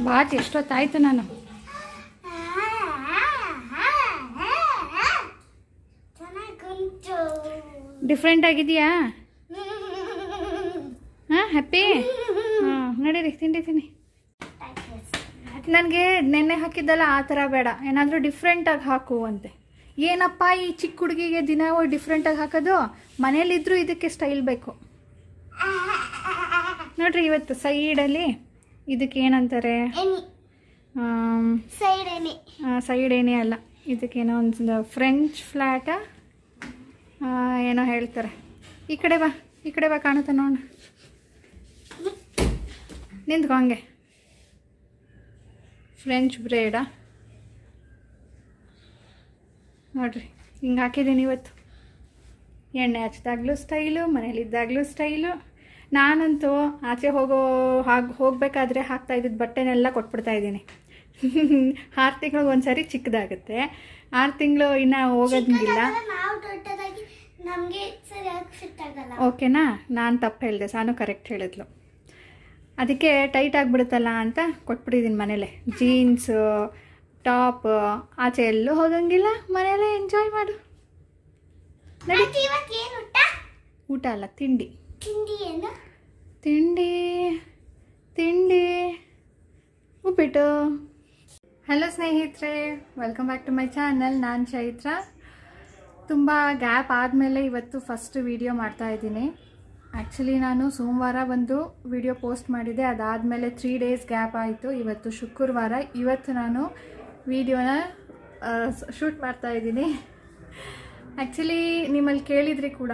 ಬಾತ್ ಎಷ್ಟೊತ್ತಾಯ್ತು ನಾನು ಚೆನ್ನಾಗುಂಟು ಡಿಫ್ರೆಂಟ್ ಆಗಿದೆಯಾ ಹಾಂ ಹ್ಯಾಪಿ ಹಾಂ ನಡೀರಿ ತಿಂಡಿ ತಿನ್ನಿ ನನಗೆ ನೆನ್ನೆ ಹಾಕಿದ್ದಲ್ಲ ಆ ಥರ ಬೇಡ ಏನಾದರೂ ಡಿಫ್ರೆಂಟಾಗಿ ಹಾಕು ಅಂತೆ ಏನಪ್ಪ ಈ ಚಿಕ್ಕ ಹುಡುಗಿಗೆ ದಿನ ಡಿಫ್ರೆಂಟಾಗಿ ಹಾಕೋದು ಮನೇಲಿದ್ರೂ ಇದಕ್ಕೆ ಸ್ಟೈಲ್ ಬೇಕು ನೋಡ್ರಿ ಇವತ್ತು ಸೈಡಲ್ಲಿ ಇದಕ್ಕೆ ಏನಂತಾರೆ ಎನಿ ಸೈಡ್ ಎನಿ ಸೈಡ್ ಏನೇ ಅಲ್ಲ ಇದಕ್ಕೇನೋ ಒಂದು ಫ್ರೆಂಚ್ ಫ್ಲ್ಯಾಟ ಏನೋ ಹೇಳ್ತಾರೆ ಈ ಕಡೆ ಬಾ ಈ ಕಡೆ ಬಾ ಕಾಣುತ್ತೆ ನೋಡ ನಿಂತ್ಕೊ ಹಂಗೆ ಫ್ರೆಂಚ್ ಬ್ರೇಡಾ ನೋಡ್ರಿ ಹಿಂಗೆ ಹಾಕಿದ್ದೀನಿ ಇವತ್ತು ಎಣ್ಣೆ ಹಚ್ಚಿದಾಗ್ಲೂ ಸ್ಟೈಲು ಮನೇಲಿದ್ದಾಗಲೂ ಸ್ಟೈಲು ನಾನಂತೂ ಆಚೆ ಹೋಗೋ ಹಾಗೆ ಹೋಗಬೇಕಾದ್ರೆ ಹಾಕ್ತಾ ಇದ್ದಿದ್ದು ಬಟ್ಟೆನೆಲ್ಲ ಕೊಟ್ಬಿಡ್ತಾ ಇದ್ದೀನಿ ಆರು ತಿಂಗಳಿಗೆ ಒಂದ್ಸರಿ ಚಿಕ್ಕದಾಗುತ್ತೆ ಆರು ತಿಂಗಳು ಇನ್ನೂ ಹೋಗೋದಂಗಿಲ್ಲ ನಾವು ದೊಡ್ಡದಾಗಿ ನಮ್ಗೆ ಸರಿಯಾಗಿ ಫಿಟ್ ಆಗಲ್ಲ ಓಕೆನಾ ನಾನು ತಪ್ಪು ಹೇಳಿದೆ ಸಾನು ಕರೆಕ್ಟ್ ಹೇಳಿದ್ಲು ಅದಕ್ಕೆ ಟೈಟ್ ಆಗಿಬಿಡುತ್ತಲ್ಲ ಅಂತ ಕೊಟ್ಬಿಟ್ಟಿದ್ದೀನಿ ಮನೇಲೆ ಜೀನ್ಸು ಟಾಪ್ ಆಚೆ ಎಲ್ಲೂ ಹೋಗಂಗಿಲ್ಲ ಮನೇಲೆ ಎಂಜಾಯ್ ಮಾಡು ನಡಿ ಆಂಟಿ, ಇವತ್ತು ಏನು ಊಟ ಊಟ ಅಲ್ಲ ತಿಂಡಿ ತಿಂಡಿ ಏನು ತಿಂಡಿ ತಿಂಡಿ ಉಪ್ಪಿಟ್ಟು ಹಲೋ ಸ್ನೇಹಿತರೆ welcome back to my channel ನಾನು ಚೈತ್ರ ತುಂಬ ಗ್ಯಾಪ್ ಆದಮೇಲೆ ಇವತ್ತು ಫಸ್ಟ್ ವಿಡಿಯೋ ಮಾಡ್ತಾ ಇದ್ದೀನಿ ಆ್ಯಕ್ಚುಲಿ ನಾನು ಸೋಮವಾರ ಒಂದು ವಿಡಿಯೋ ಪೋಸ್ಟ್ ಮಾಡಿದ್ದೆ ಅದಾದಮೇಲೆ ತ್ರೀ ಡೇಸ್ ಗ್ಯಾಪ್ ಆಯಿತು ಇವತ್ತು ಶುಕ್ರವಾರ ಇವತ್ತು ನಾನು ವಿಡಿಯೋನ ಶೂಟ್ ಮಾಡ್ತಾ ಇದ್ದೀನಿ ಆ್ಯಕ್ಚುಲಿ ನಿಮ್ಮಲ್ಲಿ ಕೇಳಿದ್ರಿ ಕೂಡ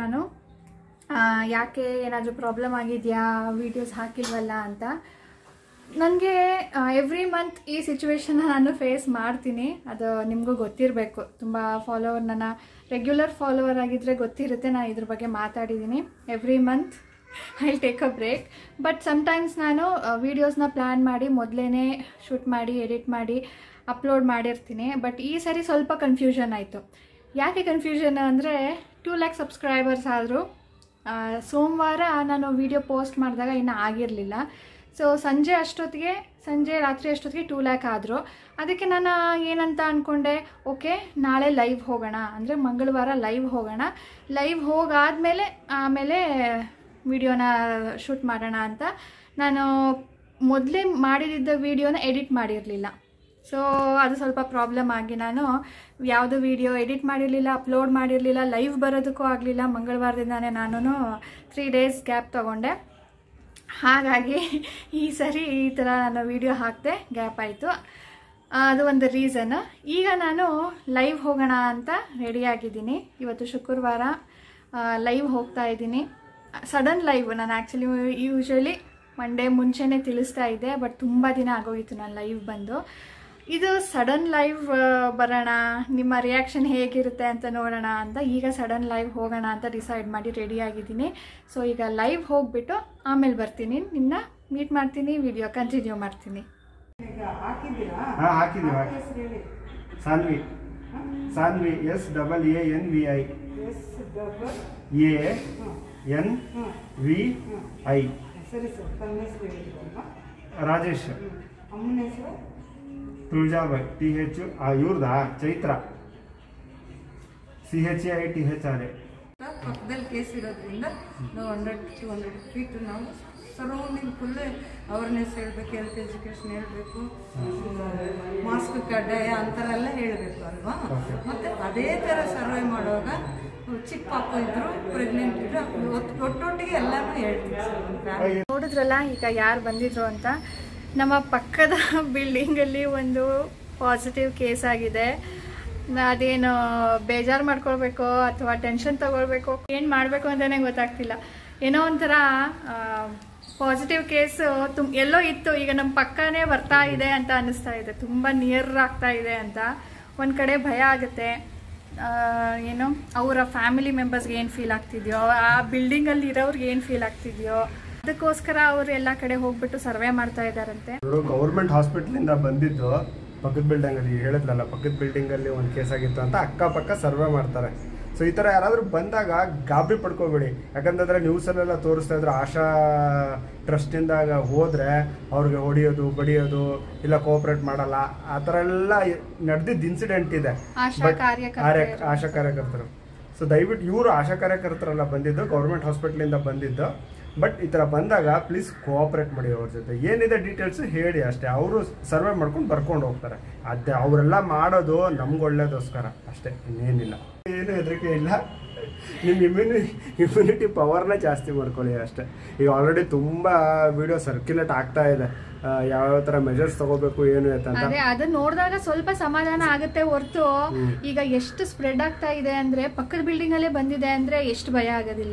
ಯಾಕೆ ಏನಾದರೂ ಪ್ರಾಬ್ಲಮ್ ಆಗಿದೆಯಾ ವೀಡಿಯೋಸ್ ಹಾಕಿಲ್ವಲ್ಲ ಅಂತ ನನಗೆ ಎವ್ರಿ ಮಂತ್ ಈ ಸಿಚುವೇಶನ್ನ ನಾನು ಫೇಸ್ ಮಾಡ್ತೀನಿ ಅದು ನಿಮಗೂ ಗೊತ್ತಿರಬೇಕು ತುಂಬ ಫಾಲೋವರ್ ನನ್ನ ರೆಗ್ಯುಲರ್ ಫಾಲೋವರ್ ಆಗಿದ್ದರೆ ಗೊತ್ತಿರುತ್ತೆ ನಾನು ಇದ್ರ ಬಗ್ಗೆ ಮಾತಾಡಿದ್ದೀನಿ every month I take a break but sometimes ನಾನು ವೀಡಿಯೋಸ್ನ ಪ್ಲ್ಯಾನ್ ಮಾಡಿ ಮೊದಲೇ ಶೂಟ್ ಮಾಡಿ ಎಡಿಟ್ ಮಾಡಿ ಅಪ್ಲೋಡ್ ಮಾಡಿರ್ತೀನಿ ಬಟ್ ಈ ಸರಿ ಸ್ವಲ್ಪ ಕನ್ಫ್ಯೂಷನ್ ಆಯಿತು ಯಾಕೆ ಕನ್ಫ್ಯೂಷನ್ ಅಂದರೆ ಟೂ ಲ್ಯಾಕ್ ಸಬ್ಸ್ಕ್ರೈಬರ್ಸ್ ಆದರು ಸೋಮವಾರ ನಾನು ವಿಡಿಯೋ ಪೋಸ್ಟ್ ಮಾಡಿದಾಗ ಇನ್ನೂ ಆಗಿರಲಿಲ್ಲ ಸೊ ಸಂಜೆ ಅಷ್ಟೊತ್ತಿಗೆ ಸಂಜೆ ರಾತ್ರಿ ಅಷ್ಟೊತ್ತಿಗೆ ಟೂ ಲ್ಯಾಕ್ ಆದರು ಅದಕ್ಕೆ ನಾನು ಏನಂತ ಅಂದ್ಕೊಂಡೆ ಓಕೆ ನಾಳೆ ಲೈವ್ ಹೋಗೋಣ ಅಂದರೆ ಮಂಗಳವಾರ ಲೈವ್ ಹೋಗೋಣ ಲೈವ್ ಹೋಗಾದಮೇಲೆ ಆಮೇಲೆ ವಿಡಿಯೋನ ಶೂಟ್ ಮಾಡೋಣ ಅಂತ ನಾನು ಮೊದಲೇ ಮಾಡಿದ್ದ ವಿಡಿಯೋನ ಎಡಿಟ್ ಮಾಡಿರಲಿಲ್ಲ ಸೊ ಅದು ಸ್ವಲ್ಪ ಪ್ರಾಬ್ಲಮ್ ಆಗಿ ನಾನು ಯಾವುದು ವಿಡಿಯೋ ಎಡಿಟ್ ಮಾಡಿರಲಿಲ್ಲ ಅಪ್ಲೋಡ್ ಮಾಡಿರಲಿಲ್ಲ ಲೈವ್ ಬರೋದಕ್ಕೂ ಆಗಲಿಲ್ಲ ಮಂಗಳವಾರದಿಂದಾನೇ ನಾನು ತ್ರೀ ಡೇಸ್ ಗ್ಯಾಪ್ ತೊಗೊಂಡೆ ಹಾಗಾಗಿ ಈ ಸರಿ ಈ ಥರ ನಾನು ವಿಡಿಯೋ ಹಾಕಿದೆ ಗ್ಯಾಪ್ ಆಯಿತು ಅದು ಒಂದು ರೀಸನ್ ಈಗ ನಾನು ಲೈವ್ ಹೋಗೋಣ ಅಂತ ರೆಡಿಯಾಗಿದ್ದೀನಿ ಇವತ್ತು ಶುಕ್ರವಾರ ಲೈವ್ ಹೋಗ್ತಾ ಇದ್ದೀನಿ ಸಡನ್ ಲೈವ್ ನಾನು ಆ್ಯಕ್ಚುಲಿ ಯೂಶ್ವಲಿ ಒನ್ ಡೇ ಮುಂಚೆನೇ ತಿಳಿಸ್ತಾ ಇದ್ದೆ ಬಟ್ ತುಂಬ ದಿನ ಆಗೋಗಿತ್ತು ನಾನು ಲೈವ್ ಬಂದು ಇದು ಸಡನ್ ಲೈವ್ ಬರೋಣ ನಿಮ್ಮ ರಿಯಾಕ್ಷನ್ ಹೇಗಿರುತ್ತೆ ಅಂತ ನೋಡೋಣ ಅಂತ ಈಗ ಸಡನ್ ಲೈವ್ ಹೋಗೋಣ ಅಂತ ಡಿಸೈಡ್ ಮಾಡಿ ರೆಡಿ ಆಗಿದ್ದೀನಿ ಸೊ ಈಗ ಲೈವ್ ಹೋಗ್ಬಿಟ್ಟು ಆಮೇಲೆ ಬರ್ತೀನಿ ನಿಮ್ಮನ್ನ ಮೀಟ್ ಮಾಡ್ತೀನಿ ವಿಡಿಯೋ ಕಂಟಿನ್ಯೂ ಮಾಡ್ತೀನಿ ಹಾ ಹಾಕಿದ್ದೀವಿ Saanvi Saanvi S double A N V I A N V I ಸರಿ ಸರ್ ತಮ್ಮ ಹೆಸರು ಹೇಳಿದ್ರಲ್ವಾ ರಾಜೇಶ್ ಅಮ್ಮನ ಹೆಸರು ತುಳಜಾಬಾಯ್ ಟಿ ಹೆಚ್ ಇವ್ರದಾ Chaitra C H I T H R A ಪಕ್ಕದಲ್ಲಿ ಕೇಸ್ ಇರೋದ್ರಿಂದ ನಾವು ಹಂಡ್ರೆಡ್ ಟು ಹಂಡ್ರೆಡ್ ಫೀಟ್ ನಾವು ಸರೌಂಡಿಂಗ್ ಫುಲ್ ಅವೇರ್ನೆಸ್ ಹೇಳಬೇಕು ಹೆಲ್ತ್ ಎಜುಕೇಷನ್ ಹೇಳಬೇಕು ಮಾಸ್ಕ್ ಕಡ್ಡಾಯ ಅಂತಾರೆಲ್ಲ ಹೇಳಬೇಕು ಅಲ್ವಾ Okay. ಮತ್ತೆ ಅದೇ ಥರ ಸರ್ವೆ ಮಾಡುವಾಗ ಚಿಕ್ಕ ಪಾಪ ಇದ್ರು ಪ್ರೆಗ್ನೆಂಟ್ ಇದ್ರು ಒಟ್ಟು- ಒಟ್ಟೊಟ್ಟಿಗೆ ಎಲ್ಲಾನು ಹೇಳ್ತೀವಿ ಸರ್ ಒಂದು family ನೋಡಿದ್ರಲ್ಲ ಈಗ ಯಾರು ಬಂದಿದ್ರು ಅಂತ ನಮ್ಮ ಪಕ್ಕದ ಬಿಲ್ಡಿಂಗಲ್ಲಿ ಒಂದು ಪಾಸಿಟಿವ್ ಕೇಸ್ ಆಗಿದೆ ನಾ ಅದೇನು ಬೇಜಾರು ಮಾಡ್ಕೊಳ್ಬೇಕೋ ಅಥವಾ ಟೆನ್ಷನ್ ತಗೊಳ್ಬೇಕೋ ಏನು ಮಾಡಬೇಕು ಅಂತಲೇ ಗೊತ್ತಾಗ್ತಿಲ್ಲ ಏನೋ ಒಂಥರ ಪಾಸಿಟಿವ್ ಕೇಸು ತುಮ್ ಎಲ್ಲೋ ಇತ್ತು ಈಗ ನಮ್ಮ ಪಕ್ಕನೇ ಬರ್ತಾ ಇದೆ ಅಂತ ಅನ್ನಿಸ್ತಾ ಇದೆ ತುಂಬ ನಿಯರ್ ಆಗ್ತಾ ಇದೆ ಅಂತ ಒಂದು ಕಡೆ ಭಯ ಆಗುತ್ತೆ ಆ, ಏನು ಅವರ ಫ್ಯಾಮಿಲಿ ಮೆಂಬರ್ಸ್ಗೆ ಏನು ಫೀಲ್ ಆಗ್ತಿದೆಯೋ ಆ ಬಿಲ್ಡಿಂಗಲ್ಲಿ ಇರೋರ್ಗೆ ಏನು ಫೀಲ್ ಆಗ್ತಿದೆಯೋ ಅದಕ್ಕೋಸ್ಕರ ಅವರು ಎಲ್ಲ ಕಡೆ ಹೋಗ್ಬಿಟ್ಟು ಸರ್ವೆ ಮಾಡ್ತಾ ಇದ್ದಾರಂತೆ ಇವರು ಗೌರ್ಮೆಂಟ್ ಹಾಸ್ಪಿಟ್ಲಿಂದ ಬಂದಿದ್ದು ಪಕ್ಕದ ಬಿಲ್ಡಿಂಗ್ ಅಲ್ಲಿ ಹೇಳಿದ್ಲಲ್ಲ ಪಕ್ಕದ ಬಿಲ್ಡಿಂಗ್ ಅಲ್ಲಿ ಒಂದು ಕೇಸ್ ಆಗಿತ್ತು ಅಂತ ಅಕ್ಕಪಕ್ಕ ಸರ್ವೆ ಮಾಡ್ತಾರೆ ಸೊ ಈ ಥರ ಯಾರಾದರೂ ಬಂದಾಗ ಗಾಬರಿ ಪಡ್ಕೋಬೇಡಿ ಯಾಕಂತಂದ್ರೆ ನ್ಯೂಸಲ್ಲೆಲ್ಲ ತೋರಿಸ್ತಾ ಇದ್ರೆ ಆಶಾ ಟ್ರಸ್ಟಿಂದ ಹೋದ್ರೆ ಅವ್ರಿಗೆ ಹೊಡಿಯೋದು ಬಡಿಯೋದು ಇಲ್ಲ ಕೋಆಪ್ರೇಟ್ ಮಾಡಲ್ಲ ಆ ಥರ ಎಲ್ಲ ನಡೆದಿದ್ದ ಇನ್ಸಿಡೆಂಟ್ ಇದೆ ಆಶಾ But ಕಾರ್ಯಕರ್ತರು. ಕಾರ್ಯ- ಆಶಾ ಕಾರ್ಯಕರ್ತರು ಸೊ ದಯವಿಟ್ಟು ಇವರು ಆಶಾ ಕಾರ್ಯಕರ್ತರೆಲ್ಲ ಬಂದಿದ್ದು ಗೌರ್ಮೆಂಟ್ ಹಾಸ್ಪಿಟ್ಲಿಂದ ಬಂದಿದ್ದು ಬಟ್ ಈ ಥರ ಬಂದಾಗ ಪ್ಲೀಸ್ ಕೋಆಪ್ರೇಟ್ ಮಾಡಿ ಅವ್ರ ಜೊತೆ ಏನಿದೆ ಡೀಟೇಲ್ಸ್ ಹೇಳಿ ಅಷ್ಟೇ ಅವರು ಸರ್ವೆ ಮಾಡ್ಕೊಂಡು ಬರ್ಕೊಂಡು ಹೋಗ್ತಾರೆ ಅದೇ ಅವರೆಲ್ಲ ಮಾಡೋದು ನಮ್ಗೆ ಒಳ್ಳೇದೋಸ್ಕರ ಅಷ್ಟೇ ಇನ್ನೇನಿಲ್ಲ ಏನು ಹೆದರಿಕೆ ಇಲ್ಲ ನಿಮ್ಮ ಇಮ್ಯುನಿ ಇಮ್ಯುನಿಟಿ ಪವರ್ನ ಜಾಸ್ತಿ ಮಾಡ್ಕೊಳ್ಳಿ ಅಷ್ಟೇ ಈಗ ಆಲ್ರೆಡಿ ತುಂಬ ವಿಡಿಯೋ ಸರ್ಕ್ಯುಲೇಟ್ ಆಗ್ತಾ ಇದೆ ಆ, ಯಾವ ಥರ ಮೆಜರ್ಸ್ ತಗೋಬೇಕು ಏನು ಅಂತ ಅದೇ ಅದನ್ನ ನೋಡಿದಾಗ ಸ್ವಲ್ಪ ಸಮಾಧಾನ ಆಗುತ್ತೆ ಹೊರ್ತು ಈಗ ಎಷ್ಟು ಸ್ಪ್ರೆಡ್ ಆಗ್ತಾ ಇದೆ ಅಂದ್ರೆ ಪಕ್ಕದ ಬಿಲ್ಡಿಂಗ್ ಅಲ್ಲೇ ಬಂದಿದೆ ಅಂದ್ರೆ ಎಷ್ಟು ಭಯ ಆಗೋದಿಲ್ಲ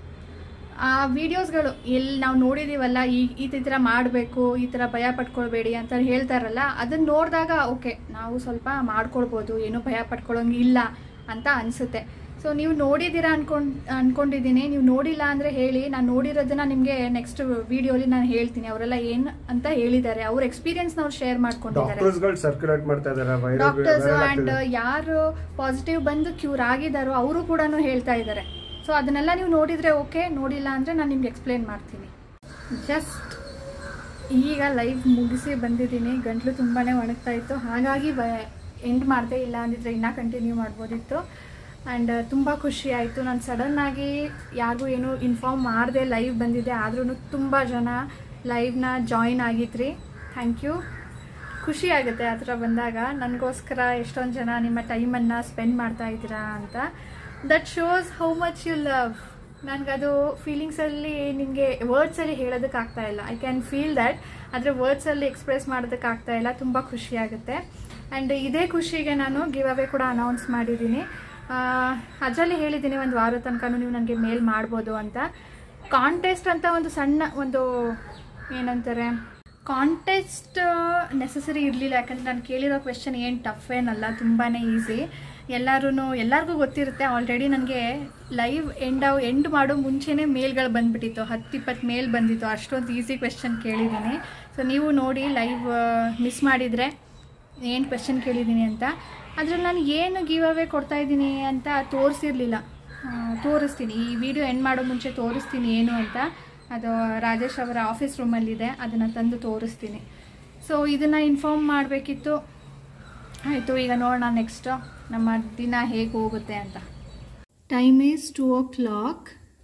ಆ ವಿಡಿಯೋಸ್ಗಳು ಎಲ್ಲಿ ನಾವು ನೋಡಿದೀವಲ್ಲ ಈ ಈ ಥರ ಮಾಡಬೇಕು ಈ ಥರ ಭಯ ಪಟ್ಕೊಳ್ಬೇಡಿ ಅಂತ ಹೇಳ್ತಾರಲ್ಲ ಅದನ್ನ ನೋಡಿದಾಗ ಓಕೆ ನಾವು ಸ್ವಲ್ಪ ಮಾಡ್ಕೊಳ್ಬೋದು ಏನೂ ಭಯ ಪಟ್ಕೊಳ್ಳೋಂಗಿಲ್ಲ ಅಂತ ಅನಿಸುತ್ತೆ ಸೊ ನೀವು ನೋಡಿದ್ದೀರಾ ಅನ್ಕೊಂಡ್ ಅನ್ಕೊಂಡಿದ್ದೀನಿ ನೀವು ನೋಡಿಲ್ಲ ಅಂದರೆ ಹೇಳಿ ನಾನು ನೋಡಿರೋದನ್ನ ನಿಮಗೆ ನೆಕ್ಸ್ಟ್ ವಿಡಿಯೋಲಿ ನಾನು ಹೇಳ್ತೀನಿ ಅವರೆಲ್ಲ ಏನು ಅಂತ ಹೇಳಿದ್ದಾರೆ ಅವ್ರ ಎಕ್ಸ್ಪೀರಿಯನ್ಸ್ ಅವ್ರು ಶೇರ್ ಮಾಡ್ಕೊಂಡಿದ್ದಾರೆ ಡಾಕ್ಟರ್ಸ್ಗಳು ಸರ್ಕ್ಯುಲೇಟ್ ಮಾಡ್ತಾ ಇದಾರೆ ಡಾಕ್ಟರ್ಸ್ ವೈರಲ್ ಅಂಡ್ ಯಾರು ಪಾಸಿಟಿವ್ ಬಂದು ಕ್ಯೂರ್ ಆಗಿದ್ದಾರೋ ಅವರು ಕೂಡ ಹೇಳ್ತಾ ಇದ್ದಾರೆ ಸೊ ಅದನ್ನೆಲ್ಲ ನೀವು ನೋಡಿದ್ರೆ ಓಕೆ ನೋಡಿಲ್ಲ ಅಂದರೆ ನಾನು ನಿಮ್ಗೆ ಎಕ್ಸ್ಪ್ಲೇನ್ ಮಾಡ್ತೀನಿ ಜಸ್ಟ್ ಈಗ ಲೈವ್ ಮುಗಿಸಿ ಬಂದಿದ್ದೀನಿ ಗಂಟ್ಲು ತುಂಬಾ ಒಣಗ್ತಾ ಇತ್ತು ಹಾಗಾಗಿ ಎಂಡ್ ಮಾಡಿದೆ ಇಲ್ಲ ಅಂದಿದ್ರೆ ಇನ್ನೂ ಕಂಟಿನ್ಯೂ ಮಾಡ್ಬೋದಿತ್ತು ಆ್ಯಂಡ್ ತುಂಬ ಖುಷಿ ಆಯಿತು ನಾನು ಸಡನ್ನಾಗಿ ಯಾರಿಗೂ ಏನು ಇನ್ಫಾರ್ಮ್ ಮಾಡಿದೆ ಲೈವ್ ಬಂದಿದೆ ಆದ್ರೂ ತುಂಬ ಜನ ಲೈವ್ನ ಜಾಯಿನ್ ಆಗಿದ್ರಿ ಥ್ಯಾಂಕ್ ಯು ಖುಷಿ ಆಗುತ್ತೆ ಆ ಥರ ಬಂದಾಗ ನನಗೋಸ್ಕರ ಎಷ್ಟೊಂದು ಜನ ನಿಮ್ಮ ಟೈಮನ್ನು ಸ್ಪೆಂಡ್ ಮಾಡ್ತಾ ಇದ್ದೀರಾ ಅಂತ that shows how much you love ನನಗದು ಫೀಲಿಂಗ್ಸಲ್ಲಿ ನಿಮಗೆ ವರ್ಡ್ಸಲ್ಲಿ ಹೇಳೋದಕ್ಕಾಗ್ತಾ ಇಲ್ಲ ಐ ಕ್ಯಾನ್ ಫೀಲ್ ದ್ಯಾಟ್ ಆದರೆ ವರ್ಡ್ಸಲ್ಲಿ ಎಕ್ಸ್ಪ್ರೆಸ್ ಮಾಡೋದಕ್ಕಾಗ್ತಾ ಇಲ್ಲ ತುಂಬ ಖುಷಿ ಆಗುತ್ತೆ ಆ್ಯಂಡ್ ಇದೇ ಖುಷಿಗೆ ನಾನು ಗಿವ್ ಅವೇ ಕೂಡ ಅನೌನ್ಸ್ ಮಾಡಿದ್ದೀನಿ ಅದರಲ್ಲಿ ಹೇಳಿದ್ದೀನಿ ಒಂದು ವಾರ ತನಕ ನೀವು ನನಗೆ ಮೇಲ್ ಮಾಡ್ಬೋದು ಅಂತ ಕಾಂಟೆಸ್ಟ್ ಅಂತ ಒಂದು ಸಣ್ಣ ಒಂದು ಏನಂತಾರೆ ಕಾಂಟೆಸ್ಟ್ ನೆಸಸರಿ ಇರಲಿಲ್ಲ ಯಾಕಂದ್ರೆ ನಾನು ಕೇಳಿರೋ ಕ್ವೆಶನ್ ಏನು ಟಫ್ ಏನಲ್ಲ ತುಂಬಾ ಈಸಿ ಎಲ್ಲರೂ ಎಲ್ಲರಿಗೂ ಗೊತ್ತಿರುತ್ತೆ ಆಲ್ರೆಡಿ ನನಗೆ ಲೈವ್ ಎಂಡ್ ಎಂಡ್ ಮಾಡೋ ಮುಂಚೆನೇ ಮೇಲ್ಗಳು ಬಂದ್ಬಿಟ್ಟಿತ್ತು ಹತ್ತು ಇಪ್ಪತ್ತು ಮೇಲ್ ಬಂದಿತ್ತು ಅಷ್ಟೊಂದು ಈಸಿ ಕ್ವೆಶನ್ ಕೇಳಿದ್ದೀನಿ ಸೊ ನೀವು ನೋಡಿ ಲೈವ್ ಮಿಸ್ ಮಾಡಿದರೆ ಏನು ಕ್ವೆಶನ್ ಕೇಳಿದ್ದೀನಿ ಅಂತ ಅದ್ರಲ್ಲಿ ನಾನು ಏನು ಗಿವ್ ಅವೇ ಕೊಡ್ತಾ ಇದ್ದೀನಿ ಅಂತ ತೋರಿಸಿರ್ಲಿಲ್ಲ ತೋರಿಸ್ತೀನಿ ಈ ವಿಡಿಯೋ ಎಂಡ್ ಮಾಡೋ ಮುಂಚೆ ತೋರಿಸ್ತೀನಿ ಏನು ಅಂತ ಅದು ರಾಜೇಶ್ ಅವರ ಆಫೀಸ್ ರೂಮಲ್ಲಿದೆ ಅದನ್ನು ತಂದು ತೋರಿಸ್ತೀನಿ ಸೊ ಇದನ್ನು ಇನ್ಫಾರ್ಮ್ ಮಾಡಬೇಕಿತ್ತು ಆಯಿತು ಈಗ ನೋಡೋಣ ನೆಕ್ಸ್ಟು ನಮ್ಮ ದಿನ ಹೇಗೆ ಹೋಗುತ್ತೆ ಅಂತ time is two o'clock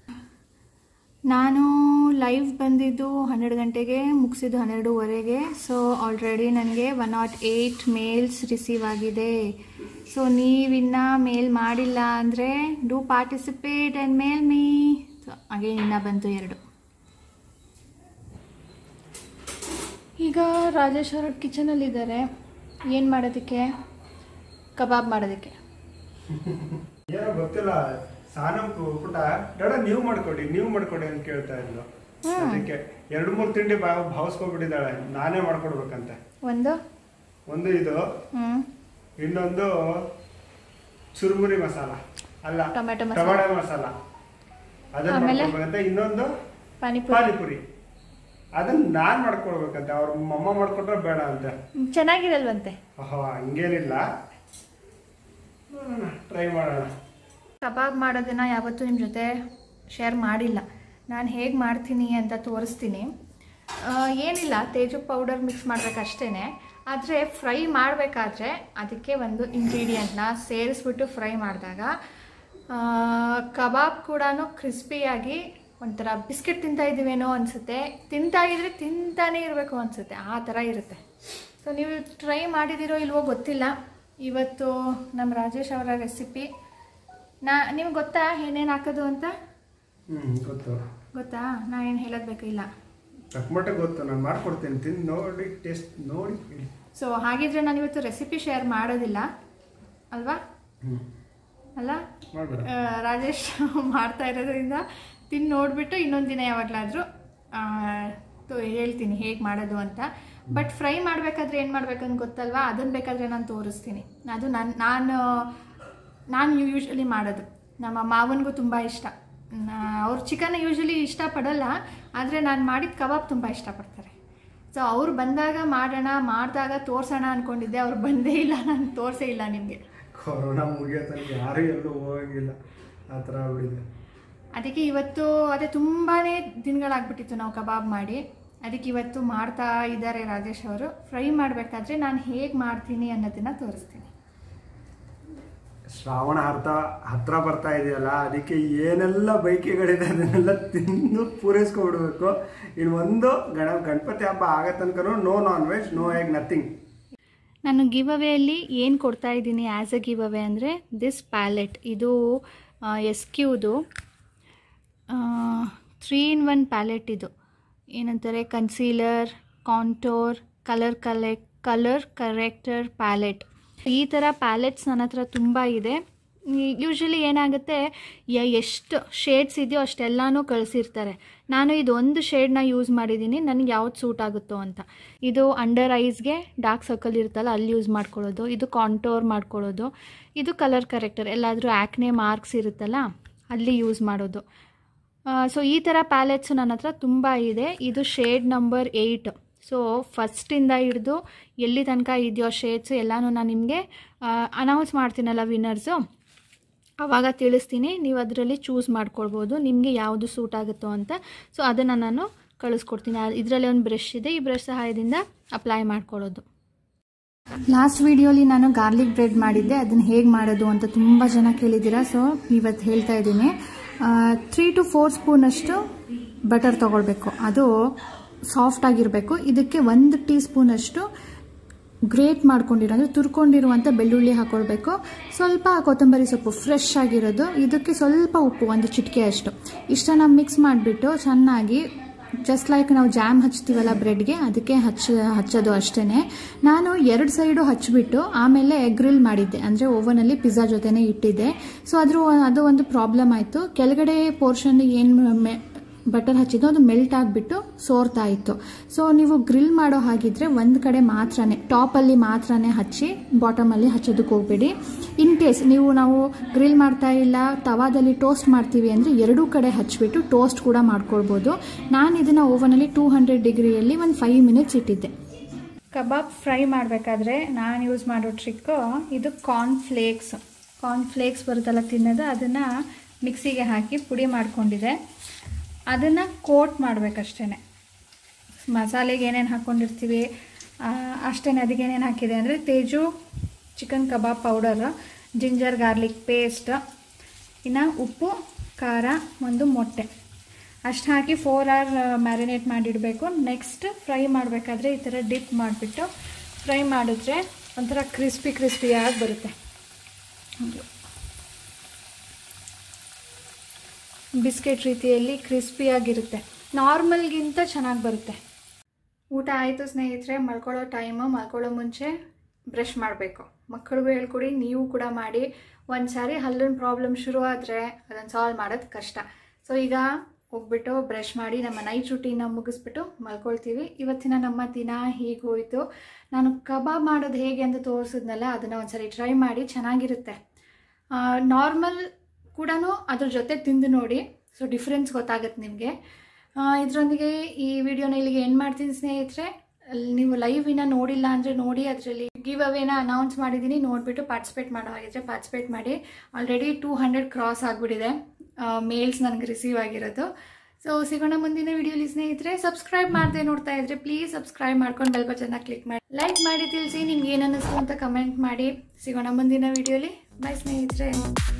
ನಾನು ಲೈವ್ ಬಂದಿದ್ದು ಹನ್ನೆರಡು ಗಂಟೆಗೆ ಮುಗಿಸಿದ್ದು ಹನ್ನೆರಡೂವರೆಗೆ ಸೊ ಆಲ್ರೆಡಿ ನನಗೆ one not eight mails receive ಆಗಿದೆ ಸೊ ನೀವಿನ್ನ ಮೇಲ್ ಮಾಡಿಲ್ಲ ಅಂದರೆ do participate and mail me so ಹಾಗೆ ಇನ್ನ ಬಂತು ಎರಡು ಈಗ ರಾಜೇಶ್ ಅವರು ಕಿಚನಲ್ಲಿದ್ದಾರೆ ಏನು ಮಾಡೋದಕ್ಕೆ ಕಬಾಬ್ ಮಾಡೋದಕ್ಕೆ ಏನೋ ಗೊತ್ತಿಲ್ಲ ಸಾನಮ್ ಪುಟ ಡಾಡ ನೀವು ಮಾಡ್ಕೊಡಿ ನೀವು ಮಾಡ್ಕೊಡಿ ಅಂತ ಕೇಳ್ತಾ ಇದ್ಲು ಅದಕ್ಕೆ ಎರಡು ಮೂರು ತಿಂಡಿ ಭಾವ ಭಾವಿಸ್ಕೊಬಿಟ್ಟಿದ್ದಾಳೆ ನಾನೇ ಮಾಡ್ಕೊಡ್ಬೇಕಂತೆ ಒಂದು ಒಂದು ಇದು ಹ್ಞೂ ಇನ್ನೊಂದು ಚುರುಮುರಿ ಮಸಾಲ ಅಲ್ಲ ಟೊಮೆಟೊ ಮಸಾಲ. ಟೊಮೆಟೊ ಮಸಾಲ ಅದನ್ನ ಆಮೇಲೆ? ಮಾಡ್ಕೊಡ್ಬೇಕಂತೆ ಇನ್ನೊಂದು ಪಾನಿಪುರಿ ಪಾನಿಪುರಿ ಅದನ್ನ ನಾನ್ ಮಾಡ್ಕೊಡ್ಬೇಕಂತೆ ಅವ್ರ ಮಮ್ಮ ಮಾಡ್ಕೊಟ್ರೆ ಬೇಡ ಅಂತ ಹ್ಮ್, ಚೆನ್ನಾಗಿರಲ್ವಂತೆ ಓಹೋ ಹಂಗೇನಿಲ್ಲ ಟ್ರೈ ಮಾಡೋಣ ಕಬಾಬ್ ಮಾಡೋದನ್ನ ಯಾವತ್ತೂ ನಿಮ್ಮ ಜೊತೆ ಶೇರ್ ಮಾಡಿಲ್ಲ ನಾನು ಹೇಗೆ ಮಾಡ್ತೀನಿ ಅಂತ ತೋರಿಸ್ತೀನಿ ಆ, ಏನಿಲ್ಲ ತೇಜು ಪೌಡರ್ ಮಿಕ್ಸ್ ಮಾಡ್ಬೇಕಷ್ಟೇ ಆದರೆ ಫ್ರೈ ಮಾಡಬೇಕಾದ್ರೆ ಅದಕ್ಕೆ ಒಂದು ಇಂಗ್ರೀಡಿಯೆಂಟ್ನ ಸೇರಿಸ್ಬಿಟ್ಟು ಫ್ರೈ ಮಾಡಿದಾಗ ಕಬಾಬ್ ಕೂಡ ಕ್ರಿಸ್ಪಿಯಾಗಿ ಒಂಥರ ಬಿಸ್ಕೆಟ್ ತಿಂತಾ ಇದ್ದೀವೇನೋ ಅನಿಸುತ್ತೆ ತಿಂತಾ ಇದ್ರೆ ತಿಂತಾನೇ ಇರಬೇಕು ಅನಿಸುತ್ತೆ ಆ ಥರ ಇರುತ್ತೆ ಸೊ ನೀವು ಟ್ರೈ ಮಾಡಿದಿರೋ ಇಲ್ವೋ ಗೊತ್ತಿಲ್ಲ ಇವತ್ತು ನಮ್ಮ ರಾಜೇಶ್ ಅವರ ರೆಸಿಪಿ ನಾ ನಿಮ್ಗೆ ಗೊತ್ತಾ ಏನೇನು ಹಾಕೋದು ಅಂತ ಹ್ಮ್ ಗೊತ್ತು ಗೊತ್ತಾ ನಾ ಏನು ಹೇಳೋದು ಬೇಕಿಲ್ಲ ತಕ್ಕಮಟ್ಟ ಗೊತ್ತು ನಾನು ಮಾಡ್ಕೊಡ್ತೀನಿ ತಿಂದು ನೋಡಿ ಟೇಸ್ಟ್ ನೋಡಿ ಹೇಳಿ ಸೊ ಹಾಗಿದ್ರೆ ನಾನು ಇವತ್ತು ರೆಸಿಪಿ ಶೇರ್ ಮಾಡೋದಿಲ್ಲ ಅಲ್ವಾ ಹ್ಮ್ ಅಲ್ಲ ಮಾಡ್ಬೇಡ ಆ, ರಾಜೇಶ್ ಮಾಡ್ತಾ ಇರೋದ್ರಿಂದ ತಿಂದು ನೋಡಿಬಿಟ್ಟು ಇನ್ನೊಂದು ದಿನ ಯಾವಾಗಲಾದರೂ ಹೇಳ್ತೀನಿ ಹೇಗೆ ಮಾಡೋದು ಅಂತ ಬಟ್ ಫ್ರೈ ಮಾಡಬೇಕಾದ್ರೆ ಏನು ಮಾಡ್ಬೇಕಂತ ಗೊತ್ತಲ್ವಾ ಅದನ್ನು ಬೇಕಾದರೆ ನಾನು ತೋರಿಸ್ತೀನಿ ಅದು ನನ್ನ ನಾನು ನಾನು ಯೂಶ್ವಲಿ ಮಾಡೋದು ನಮ್ಮ ಮಾವನಿಗೂ ತುಂಬ ಇಷ್ಟ ಅವ್ರು ಚಿಕನ್ ಯೂಶ್ವಲಿ ಇಷ್ಟಪಡಲ್ಲ ಆದರೆ ನಾನು ಮಾಡಿದ ಕಬಾಬ್ ತುಂಬ ಇಷ್ಟಪಡ್ತಾರೆ ಸೊ ಅವ್ರು ಬಂದಾಗ ಮಾಡೋಣ ಮಾಡಿದಾಗ ತೋರಿಸೋಣ ಅಂದ್ಕೊಂಡಿದ್ದೆ ಅವ್ರು ಬಂದೇ ಇಲ್ಲ ನಾನು ತೋರಿಸೇ ಇಲ್ಲ ನಿಮಗೆ ಕೊರೋನಾ ಮುಗಿಯೋತಲ್ಲಿ ಯಾರು ಎಲ್ಲೂ ಹೋಗಂಗಿಲ್ಲ ಆ ಥರ ಆಗ್ಬಿಟ್ಟಿದೆ ಅದಕ್ಕೆ ಇವತ್ತು ಅದೇ ತುಂಬಾ ದಿನಗಳಾಗ್ಬಿಟ್ಟಿತ್ತು ನಾವು ಕಬಾಬ್ ಮಾಡಿ ಅದಕ್ಕೆ ಇವತ್ತು ಮಾಡ್ತಾ ಇದ್ದಾರೆ ರಾಜೇಶ್ ಅವರು ಫ್ರೈ ಮಾಡಬೇಕಾದ್ರೆ ನಾನು ಹೇಗೆ ಮಾಡ್ತೀನಿ ಅನ್ನೋದನ್ನ ತೋರಿಸ್ತೀನಿ ಶ್ರಾವಣ ಹರ್ತ ಹತ್ರ ಬರ್ತಾ ಇದೆಯಲ್ಲ ಅದಕ್ಕೆ ಏನೆಲ್ಲ ಬೈಕಿಗಳಿದೆ ಅದನ್ನೆಲ್ಲ ತಿಂದು ಪೂರೈಸ್ಕೊಬಿಡ್ಬೇಕು ಇನ್ನು ಒಂದು ಗಣ ಗಣಪತಿ ಹಬ್ಬ ಆಗೋ ತನಕ no non veg no egg nothing ನಾನು ಗಿವ್ ಅವೇಯಲ್ಲಿ ಏನು ಕೊಡ್ತಾ ಇದ್ದೀನಿ ಆ್ಯಸ್ ಅ ಗಿವ್ ಅವೇ ಅಂದರೆ ದಿಸ್ ಪ್ಯಾಲೆಟ್ ಇದು ಎಸ್ ಕ್ಯೂದು ತ್ರೀ ಇನ್ ಒನ್ ಪ್ಯಾಲೆಟ್ ಇದು ಏನಂತಾರೆ concealer contour colour collect colour corrector palette ಈ ಥರ ಪ್ಯಾಲೆಟ್ಸ್ ನನ್ನ ಹತ್ರ ತುಂಬ ಇದೆ ಯೂಶ್ವಲಿ ಏನಾಗುತ್ತೆ ಯ- ಎಷ್ಟು ಶೇಡ್ಸ್ ಇದೆಯೋ ಅಷ್ಟೆಲ್ಲನೂ ಕಳಿಸಿರ್ತಾರೆ ನಾನು ಇದು ಒಂದು ಶೇಡ್ನ ಯೂಸ್ ಮಾಡಿದ್ದೀನಿ ನನಗೆ ಯಾವ್ದು ಸೂಟ್ ಆಗುತ್ತೋ ಅಂತ ಇದು ಅಂಡರ್ ಐಸ್ಗೆ ಡಾರ್ಕ್ ಸರ್ಕಲ್ ಇರುತ್ತಲ್ಲ ಅಲ್ಲಿ ಯೂಸ್ ಮಾಡ್ಕೊಳ್ಳೋದು ಇದು ಕಾಂಟೋರ್ ಮಾಡ್ಕೊಳ್ಳೋದು ಇದು ಕಲರ್ ಕರೆಕ್ಟರ್ ಎಲ್ಲಾದರೂ ಆ್ಯಕ್ನೆ ಮಾರ್ಕ್ಸ್ ಇರುತ್ತಲ್ಲ ಅಲ್ಲಿ ಯೂಸ್ ಮಾಡೋದು ಸೊ ಈ ಥರ ಪ್ಯಾಲೆಟ್ಸು ನನ್ನ ಹತ್ರ ತುಂಬ ಇದೆ ಇದು ಶೇಡ್ ನಂಬರ್ ಏಯ್ಟ್ ಸೊ ಫಸ್ಟಿಂದ ಹಿಡಿದು ಎಲ್ಲಿ ತನಕ ಇದೆಯೋ ಶೇಡ್ಸು ಎಲ್ಲನೂ ನಾನು ನಿಮಗೆ ಅನೌನ್ಸ್ ಮಾಡ್ತೀನಲ್ಲ ವಿನ್ನರ್ಸು ಆವಾಗ ತಿಳಿಸ್ತೀನಿ ನೀವು ಅದರಲ್ಲಿ ಚೂಸ್ ಮಾಡ್ಕೊಳ್ಬೋದು ನಿಮಗೆ ಯಾವುದು ಸೂಟ್ ಆಗುತ್ತೋ ಅಂತ ಸೊ ಅದನ್ನು ನಾನು ಕಳಿಸ್ಕೊಡ್ತೀನಿ ಇದರಲ್ಲಿ ಒಂದು ಬ್ರಷ್ ಇದೆ ಈ ಬ್ರಷ್ ಸಹಾಯದಿಂದ ಅಪ್ಲೈ ಮಾಡ್ಕೊಳ್ಳೋದು ಲಾಸ್ಟ್ ವಿಡಿಯೋಲಿ ನಾನು ಗಾರ್ಲಿಕ್ ಬ್ರೆಡ್ ಮಾಡಿದ್ದೆ ಅದನ್ನು ಹೇಗೆ ಮಾಡೋದು ಅಂತ ತುಂಬ ಜನ ಕೇಳಿದ್ದೀರಾ ಸೊ ಇವತ್ತು ಹೇಳ್ತಾ ಇದ್ದೀನಿ ತ್ರೀ ಟು ಫೋರ್ ಸ್ಪೂನಷ್ಟು ಬಟರ್ ತೊಗೊಳ್ಬೇಕು ಅದು ಸಾಫ್ಟ್ ಆಗಿರಬೇಕು ಇದಕ್ಕೆ ಒಂದು ಟೀ ಸ್ಪೂನಷ್ಟು ಗ್ರೇಟ್ ಮಾಡ್ಕೊಂಡಿರೋ ಅಂದರೆ ತುರ್ಕೊಂಡಿರುವಂಥ ಬೆಳ್ಳುಳ್ಳಿ ಹಾಕೊಳ್ಬೇಕು ಸ್ವಲ್ಪ ಕೊತ್ತಂಬರಿ ಸೊಪ್ಪು ಫ್ರೆಶ್ ಆಗಿರೋದು ಇದಕ್ಕೆ ಸ್ವಲ್ಪ ಉಪ್ಪು ಒಂದು ಚಿಟಿಕೆ ಅಷ್ಟು ಇಷ್ಟನ್ನ ಮಿಕ್ಸ್ ಮಾಡಿಬಿಟ್ಟು ಚೆನ್ನಾಗಿ ಜಸ್ಟ್ ಲೈಕ್ ನಾವು ಜಾಮ್ ಹಚ್ತೀವಲ್ಲ ಬ್ರೆಡ್ಗೆ ಅದಕ್ಕೆ ಹಚ್ಚ ಹಚ್ಚೋದು ಅಷ್ಟೇ ನಾನು ಎರಡು ಸೈಡು ಹಚ್ಚಿಬಿಟ್ಟು ಆಮೇಲೆ ಗ್ರಿಲ್ ಮಾಡಿದ್ದೆ ಅಂದರೆ ಓವನಲ್ಲಿ ಪಿಜ್ಜಾ ಜೊತೆನೇ ಇಟ್ಟಿದ್ದೆ ಸೊ ಅದ್ರ ಅದು ಒಂದು ಪ್ರಾಬ್ಲಮ್ ಆಯಿತು ಕೆಳಗಡೆ ಪೋರ್ಷನ್ ಏನು ಬಟರ್ ಹಚ್ಚಿದ್ದು ಅದು ಮೆಲ್ಟ್ ಆಗಿಬಿಟ್ಟು ಸೋರ್ತಾ ಇತ್ತು ಸೊ ನೀವು ಗ್ರಿಲ್ ಮಾಡೋ ಹಾಗಿದ್ರೆ ಒಂದು ಕಡೆ ಮಾತ್ರನೇ ಟಾಪಲ್ಲಿ ಮಾತ್ರನೇ ಹಚ್ಚಿ ಬಾಟಮಲ್ಲಿ ಹಚ್ಚೋದಕ್ಕೆ ಹೋಗ್ಬೇಡಿ ಇನ್ ಕೇಸ್ ನೀವು ನಾವು ಗ್ರಿಲ್ ಮಾಡ್ತಾ ಇಲ್ಲ ತವಾದಲ್ಲಿ ಟೋಸ್ಟ್ ಮಾಡ್ತೀವಿ ಅಂದರೆ ಎರಡೂ ಕಡೆ ಹಚ್ಬಿಟ್ಟು ಟೋಸ್ಟ್ ಕೂಡ ಮಾಡ್ಕೊಳ್ಬೋದು ನಾನು ಇದನ್ನು ಓವನಲ್ಲಿ ಟೂ ಹಂಡ್ರೆಡ್ ಡಿಗ್ರಿಯಲ್ಲಿ ಒಂದು ಫೈವ್ ಮಿನಿಟ್ಸ್ ಇಟ್ಟಿದ್ದೆ ಕಬಾಬ್ ಫ್ರೈ ಮಾಡಬೇಕಾದ್ರೆ ನಾನು ಯೂಸ್ ಮಾಡೋ ಟ್ರಿಕ್ಕು ಇದು ಕಾರ್ನ್ ಫ್ಲೇಕ್ಸ್ ಕಾರ್ನ್ ಫ್ಲೇಕ್ಸ್ ಬರುತ್ತಲ್ಲ ತಿನ್ನೋದು ಅದನ್ನು ಮಿಕ್ಸಿಗೆ ಹಾಕಿ ಪುಡಿ ಮಾಡ್ಕೊಂಡಿದೆ ಅದನ್ನು ಕೋಟ್ ಮಾಡಬೇಕಷ್ಟೇ ಮಸಾಲೆಗೆ ಏನೇನು ಹಾಕ್ಕೊಂಡಿರ್ತೀವಿ ಅಷ್ಟೇ ಅದಕ್ಕೆ ಏನೇನು ಹಾಕಿದೆ ಅಂದರೆ Teju chicken kebab powder ginger garlic paste ಇನ್ನು ಉಪ್ಪು ಖಾರ ಒಂದು ಮೊಟ್ಟೆ ಅಷ್ಟು ಹಾಕಿ ಫೋರ್ ಅವರ್ ಮ್ಯಾರಿನೇಟ್ ಮಾಡಿಡಬೇಕು ನೆಕ್ಸ್ಟ್ ಫ್ರೈ ಮಾಡಬೇಕಾದ್ರೆ ಈ ಥರ ಡಿಪ್ ಮಾಡಿಬಿಟ್ಟು ಫ್ರೈ ಮಾಡಿದ್ರೆ ಒಂಥರ ಕ್ರಿಸ್ಪಿ ಕ್ರಿಸ್ಪಿಯಾಗಿ ಬರುತ್ತೆ ಹಂಗೆ ಬಿಸ್ಕೆಟ್ ರೀತಿಯಲ್ಲಿ ಕ್ರಿಸ್ಪಿಯಾಗಿರುತ್ತೆ ನಾರ್ಮಲ್ಗಿಂತ ಚೆನ್ನಾಗಿ ಬರುತ್ತೆ ಊಟ ಆಯಿತು ಸ್ನೇಹಿತರೆ ಮಲ್ಕೊಳ್ಳೋ ಟೈಮು ಮಲ್ಕೊಳ್ಳೋ ಮುಂಚೆ ಬ್ರಷ್ ಮಾಡಬೇಕು ಮಕ್ಕಳಿಗೂ ಹೇಳ್ಕೊಡಿ ನೀವು ಕೂಡ ಮಾಡಿ ಒಂದು ಸಾರಿ ಹಲ್ಲಿನ ಪ್ರಾಬ್ಲಮ್ ಶುರು ಆದರೆ ಅದನ್ನು ಸಾಲ್ವ್ ಮಾಡೋದು ಕಷ್ಟ ಸೊ ಈಗ ಹೋಗ್ಬಿಟ್ಟು ಬ್ರಷ್ ಮಾಡಿ ನಮ್ಮ ನೈಟ್ ರುಟೀನ ಮುಗಿಸ್ಬಿಟ್ಟು ಮಲ್ಕೊಳ್ತೀವಿ ಇವತ್ತಿನ ನಮ್ಮ ದಿನ ಹೀಗೆ ಹೋಯಿತು ನಾನು ಕಬಾಬ್ ಮಾಡೋದು ಹೇಗೆ ಅಂತ ತೋರಿಸಿದ್ನಲ್ಲ ಅದನ್ನು ಒಂದ್ಸರಿ ಟ್ರೈ ಮಾಡಿ ಚೆನ್ನಾಗಿರುತ್ತೆ ನಾರ್ಮಲ್ ಕೂಡ ಅದ್ರ ಜೊತೆ ತಿಂದು ನೋಡಿ ಸೊ ಡಿಫ್ರೆನ್ಸ್ ಗೊತ್ತಾಗುತ್ತೆ ನಿಮಗೆ ಇದರೊಂದಿಗೆ ಈ ವಿಡಿಯೋನ ಇಲ್ಲಿಗೆ ಏನು ಮಾಡ್ತೀನಿ ಸ್ನೇಹಿತರೆ ಅಲ್ಲಿ ನೀವು ಲೈವ್ ಇನ್ನ ನೋಡಿಲ್ಲ ಅಂದರೆ ನೋಡಿ ಅದರಲ್ಲಿ ಗಿವ್ ಅವೇನ ಅನೌನ್ಸ್ ಮಾಡಿದ್ದೀನಿ ನೋಡಿಬಿಟ್ಟು ಪಾರ್ಟಿಸಿಪೇಟ್ ಮಾಡೋ ಹಾಗಿದ್ರೆ ಪಾರ್ಟಿಸಿಪೇಟ್ ಮಾಡಿ ಆಲ್ರೆಡಿ ಟೂ ಹಂಡ್ರೆಡ್ ಕ್ರಾಸ್ ಆಗಿಬಿಟ್ಟಿದೆ ಮೇಲ್ಸ್ ನನಗೆ ರಿಸೀವ್ ಆಗಿರೋದು ಸೊ ಸಿಗೋಣ ಮುಂದಿನ ವಿಡಿಯೋಲಿ ಸ್ನೇಹಿತರೆ ಸಬ್ಸ್ಕ್ರೈಬ್ ಮಾಡದೆ ನೋಡ್ತಾ ಇದ್ರೆ ಪ್ಲೀಸ್ ಸಬ್ಸ್ಕ್ರೈಬ್ ಮಾಡ್ಕೊಂಡು ಬೆಲ್ ಬಟನ್ನ ಕ್ಲಿಕ್ ಮಾಡಿ ಲೈಕ್ ಮಾಡಿ ತಿಳಿಸಿ ನಿಮ್ಗೆ ಏನು ಅನ್ನಿಸ್ತು ಅಂತ ಕಮೆಂಟ್ ಮಾಡಿ ಸಿಗೋಣ ಮುಂದಿನ ವಿಡಿಯೋಲಿ ಬಾಯ್ ಸ್ನೇಹಿತರೆ